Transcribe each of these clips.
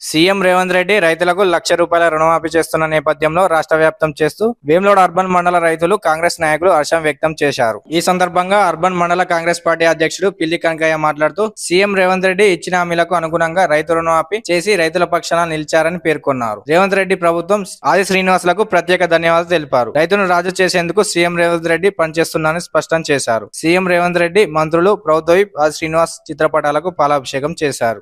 CM Revanth Reddy రైతులకు లక్ష రూపాయల రుణమాఫీ చేస్తున్న నేపథ్యంలో రాష్ట్ర వ్యాప్తం చేస్తూ వేములోడ్ అర్బన్ మండల రైతులు కాంగ్రెస్ నాయకులు హర్షం వ్యక్తం చేశారు ఈ సందర్భంగా అర్బన్ మండల కాంగ్రెస్ పార్టీ అధ్యక్షుడు పిల్లి కనకయ్య మాట్లాడుతూ సీఎం రేవంత్ రెడ్డి ఇచ్చిన హామీలకు అనుగుణంగా రైతు రుణమాఫీ చేసి రైతుల పక్షాన నిలిచారని పేర్కొన్నారు రేవంత్ రెడ్డి ప్రభుత్వం ఆది శ్రీనివాసులకు ప్రత్యేక ధన్యవాదాలు తెలిపారు రైతును రాజు చేసేందుకు సీఎం రేవంత్ రెడ్డి పనిచేస్తున్నారని స్పష్టం చేశారు సీఎం రేవంత్ రెడ్డి మంత్రులు ప్రభుత్వ విప్ ఆది శ్రీనివాస్ చిత్రపటాలకు పాలాభిషేకం చేశారు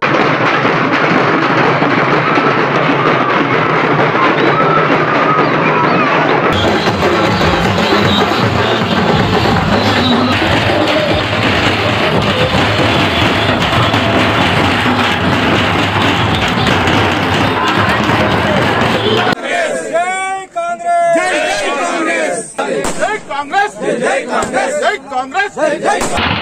జై కాంగ్రెస్ జై కాంగ్రెస్ జై కాంగ్రెస్ జై కాంగ్రెస్ జై కాంగ్రెస్ జై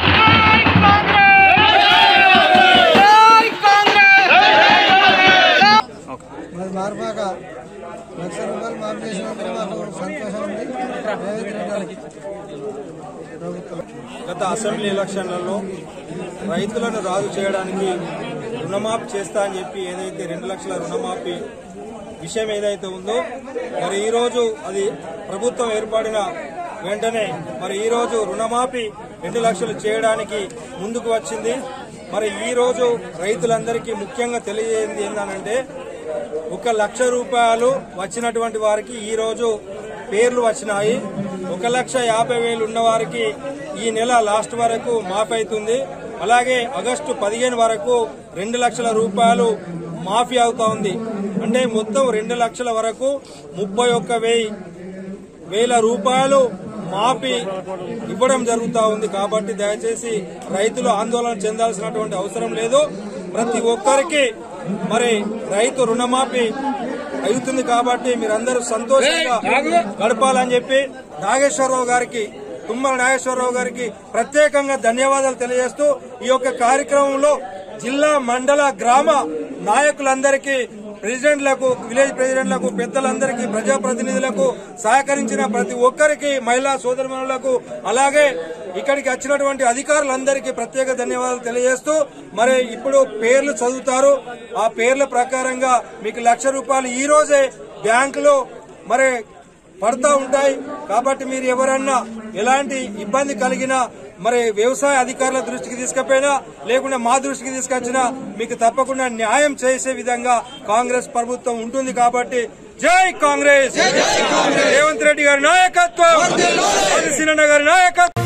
మరి మార్పాక లక్ష రూపాయలు మాఫీ చేసినందుకు మాకు సంతోషం ఉంది రేవంత్ రెడ్డి గారికి ప్రభుత్వం గత అసెంబ్లీ ఎలక్షన్లలో రైతులను రాజు చేయడానికి రుణమాఫీ చేస్తా అని చెప్పి ఏదైతే రెండు లక్షల రుణమాఫీ విషయం ఏదైతే ఉందో మరి ఈ రోజు అది ప్రభుత్వం ఏర్పడిన వెంటనే మరి ఈ రోజు రుణమాఫీ రెండు లక్షలు చేయడానికి ముందుకు వచ్చింది మరి ఈ రోజు రైతులందరికీ ముఖ్యంగా తెలియజేయండి ఏంటంటే ఒక లక్ష రూపాయలు వచ్చినటువంటి వారికి ఈ రోజు పేర్లు వచ్చినాయి ఒక లక్ష యాభై వేలు ఉన్న వారికి ఈ నెల లాస్ట్ వరకు మాఫీ అవుతుంది అలాగే ఆగస్టు పదిహేను వరకు రెండు లక్షల రూపాయలు మాఫీ అవుతా ఉంది అంటే మొత్తం రెండు లక్షల వరకు ముప్పై ఒక్క వెయ్యి వేల రూపాయలు మాఫీ ఇవ్వడం జరుగుతా ఉంది కాబట్టి దయచేసి రైతులు ఆందోళన చెందాల్సినటువంటి అవసరం లేదు ప్రతి ఒక్కరికి మరి రైతు రుణమాఫీ అవుతుంది కాబట్టి మీరందరూ సంతోషంగా గడపాలని చెప్పి నాగేశ్వరరావు గారికి తుమ్మల నాగేశ్వరరావు గారికి ప్రత్యేకంగా ధన్యవాదాలు తెలియజేస్తూ ఈ యొక్క కార్యక్రమంలో జిల్లా మండల గ్రామ నాయకులందరికీ ప్రెసిడెంట్లకు విలేజ్ ప్రెసిడెంట్లకు పెద్దలందరికీ ప్రజాప్రతినిధులకు సహకరించిన ప్రతి ఒక్కరికి మహిళా సోదరులకు అలాగే ఇక్కడికి వచ్చినటువంటి అధికారులందరికీ ప్రత్యేక ధన్యవాదాలు తెలియజేస్తూ మరి ఇప్పుడు పేర్లు చదువుతారు ఆ పేర్ల ప్రకారంగా మీకు లక్ష రూపాయలు ఈ రోజే బ్యాంకులో మరి పడతా ఉంటాయి కాబట్టి మీరు ఎవరన్నా ఎలాంటి ఇబ్బంది కలిగినా మరి వ్యవసాయ అధికారుల దృష్టికి తీసుకపోయినా లేకుండా మా దృష్టికి తీసుకొచ్చినా మీకు తప్పకుండా న్యాయం చేసే విధంగా కాంగ్రెస్ ప్రభుత్వం ఉంటుంది కాబట్టి జై కాంగ్రెస్ రేవంత్ రెడ్డి గారి నాయకత్వం ఆదిశీలన్న గారి నాయకత్వం